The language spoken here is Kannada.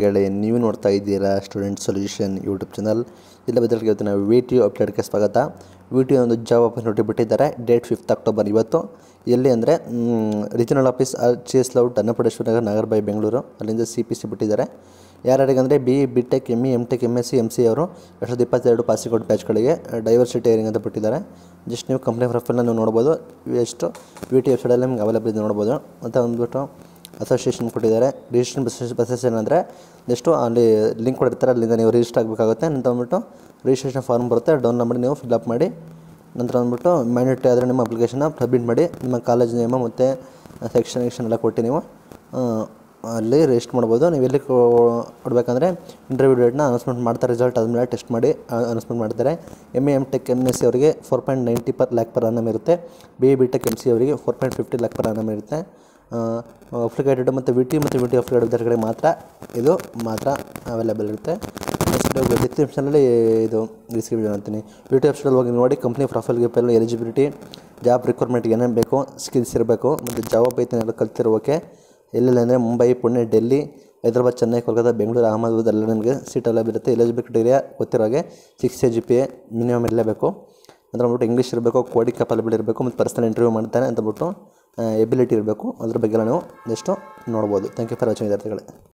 ಹೇಳಿ ನೀವು ನೋಡ್ತಾ ಇದ್ದೀರಾ ಸ್ಟೂಡೆಂಟ್ ಸೊಲ್ಯೂಷನ್ ಯೂಟ್ಯೂಬ್ ಚಾನಲ್ ಇಲ್ಲ ಬದಲಿಗೆ ಇವತ್ತು ನಾವು ವಿ ಟಿ ಯು ಅಪ್ಡೇಟ್ಗೆ ಸ್ವಾಗತ ವಿ ಟಿ ಯು ಒಂದು ಜಾಬ್ ಆಪರ್ಚುನಿಟಿ ಬಿಟ್ಟಿದ್ದಾರೆ ಡೇಟ್ ಫಿಫ್ತ್ ಅಕ್ಟೋಬರ್ ಇವತ್ತು ಎಲ್ಲಿ ಅಂದರೆ regional office R G S layout ಅನ್ನಪಡೇಶ್ವರ ನಗರ ನಾಗರಬಾಯಿ ಬೆಂಗಳೂರು ಅಲ್ಲಿಂದ ಸಿ ಪಿ ಸಿ ಬಿಟ್ಟಿದ್ದಾರೆ ಯಾರ್ಯಾರಿಗಂದರೆ B E B tech M E M tech M S C M C ಅವರು ಎರಡು ಸಾವಿರದ ಇಪ್ಪತ್ತೆರಡು ಪಾಸಿಂಗ್ ಬ್ಯಾಚ್ಗಳಿಗೆ ಡೈವರ್ಸಿಟಿ ಏರಿಂಗ್ ಅಂತ ಬಿಟ್ಟಿದ್ದಾರೆ ಜಸ್ಟ್ ನೀವು ಕಂಪ್ನಿ ಪ್ರೊಫೈಲ್ನ ನೀವು ನೋಡ್ಬೋದು ಎಷ್ಟು ವಿ ಟಿ ವೆಬ್ಸೈಟಲ್ಲಿ ನಿಮ್ಗೆ ಅವೈಲೇಬಲ್ ಇದೆ ನೋಡ್ಬೋದು ಮತ್ತು ಬಂದ್ಬಿಟ್ಟು ಅಸೋಸಿಯೇಷನ್ ಕೊಟ್ಟಿದ್ದಾರೆ ರಿಜಿಸ್ಟ್ರೇಷನ್ ಬಸ್ ಬಸ್ಸಸ್ ಏನಂದರೆ ಜಸ್ಟು ಅಲ್ಲಿ ಲಿಂಕ್ ಕೊಡಿರ್ತಾರೆ ಅಲ್ಲಿಂದ ನೀವು ರಿಜಿಸ್ಟರ್ ಆಗಬೇಕಾಗುತ್ತೆ ನಂತರ ಬಂದ್ಬಿಟ್ಟು ರಿಜಿಸ್ಟ್ರೇಷನ್ ಫಾರ್ಮ್ ಬರುತ್ತೆ ಡೌನ್ಲೋಡ್ ಮಾಡಿ ನೀವು ಫಿಲ್ಅಪ್ ಮಾಡಿ ನಂತರ ಬಂದ್ಬಿಟ್ಟು ಮ್ಯಾಂಡೇಟ್ರಿ ಆದರೆ ನಿಮ್ಮ ಅಪ್ಲಿಕೇಶನ್ನ ಸಬ್ಮಿಟ್ ಮಾಡಿ ನಿಮ್ಮ ಕಾಲೇಜ್ ನೇಮ ಮತ್ತು ಸೆಕ್ಷನ್ ಗಿಕ್ಷನ್ ಎಲ್ಲ ಕೊಟ್ಟು ನೀವು ಆ, ಅಲ್ಲಿ ರಿಜಿಸ್ಟರ್ ಮಾಡ್ಬೋದು ನೀವು ಎಲ್ಲಿ ಕೊ- ಕೊಡಬೇಕಂದ್ರೆ ಇಂಟರ್ವ್ಯೂ ಡೇಟ್ನ ಅನೌನ್ಸ್ಮೆಂಟ್ ಮಾಡ್ತಾರೆ ರಿಸಲ್ಟ್ ಆದಮೇಲೆ ಟೆಸ್ಟ್ ಮಾಡಿ ಅನೌನ್ಸ್ಮೆಂಟ್ ಮಾಡ್ತಾರೆ M A M tech M S C ಅವರಿಗೆ four point ninety per lakh per annum ಇರುತ್ತೆ B A B tech M C ಅವರಿಗೆ four point fifty lakh per annum ಇರುತ್ತೆ ಅಪ್ಲಿಕೇಟೆಡ್ ಮತ್ತು ವಿ ಟಿ ಮತ್ತು ವಿ ಟಿ ಅಪ್ಲಿಕೇಟೆಡ್ ವಿದ್ಯಾರ್ಥಿಗಳಿಗೆ ಮಾತ್ರ ಇದು ಮಾತ್ರ ಅವೈಲೇಬಲ್ ಇರುತ್ತೆ ನೆಕ್ಸ್ಟ್ ಡಿಸ್ಕ್ರಿಪ್ಷನಲ್ಲಿ ಇದು ಡಿಸ್ಕ್ರಿಪ್ಷನ್ ಅಂತೀನಿ ವಿ ಟಿ ವೆಬ್ಸೈಟಲ್ಲಿ ಹೋಗಿ ನೋಡಿ ಕಂಪ್ನಿ ಪ್ರೊಫೈಲ್ ಗಿಫೈಲ್ ಎಲಿಜಿಬಿಲಿಟಿ ಜಾಬ್ ರಿಕ್ವೈರ್ಮೆಂಟ್ಗೆ ಏನೇನು ಬೇಕು ಸ್ಕಿಲ್ಸ್ ಇರಬೇಕು ಮತ್ತು ಜಾಬ್ ಐತೆ ಎಲ್ಲ ಕಲ್ತಿರೋಕೆ ಎಲ್ಲೆಲ್ಲ ಅಂದರೆ ಮುಂಬೈ ಪುಣೆ ಡೆಲ್ಲಿ ಹೈದ್ರಾಬಾದ್ ಚೆನ್ನೈ ಕೋಲ್ಕತ್ತಾ ಬೆಂಗಳೂರು ಅಹಮದಾಬಾದ್ ಎಲ್ಲ ನಿಮಗೆ ಸೀಟ್ ಅವೈಲೇಬಲ್ ಇರುತ್ತೆ ಎಲಿಜಿಬಿಲಿಟಿ ಏರಿಯಾ ಗೊತ್ತಿರೋ ಹಾಗೆ six A G P A minimum ಇರಲೇಬೇಕು ಅಂದ್ರೆ ಅಂದ್ಬಿಟ್ಟು ಇಂಗ್ಲೀಷ್ ಇರಬೇಕು ಕೋಡಿಂಗ್ ಕೆಪಬಲ್ ಇರಬೇಕು ಮತ್ತು ಪರ್ಸನಲ್ ಇಂಟರ್ವ್ಯೂ ಮಾಡ್ತಾನೆ ಅಂತ ಬಿಟ್ಟು ಎಬಿಲಿಟಿ ಇರಬೇಕು ಅದ್ರ ಬಗ್ಗೆ ಎಲ್ಲ ನೀವು ನೆಕ್ಸ್ಟು ನೋಡ್ಬೋದು ಥ್ಯಾಂಕ್ ಯು ಫಾರ್ ವಾಚಿಂಗ್ ವಿದ್ಯಾರ್ಥಿಗಳೇ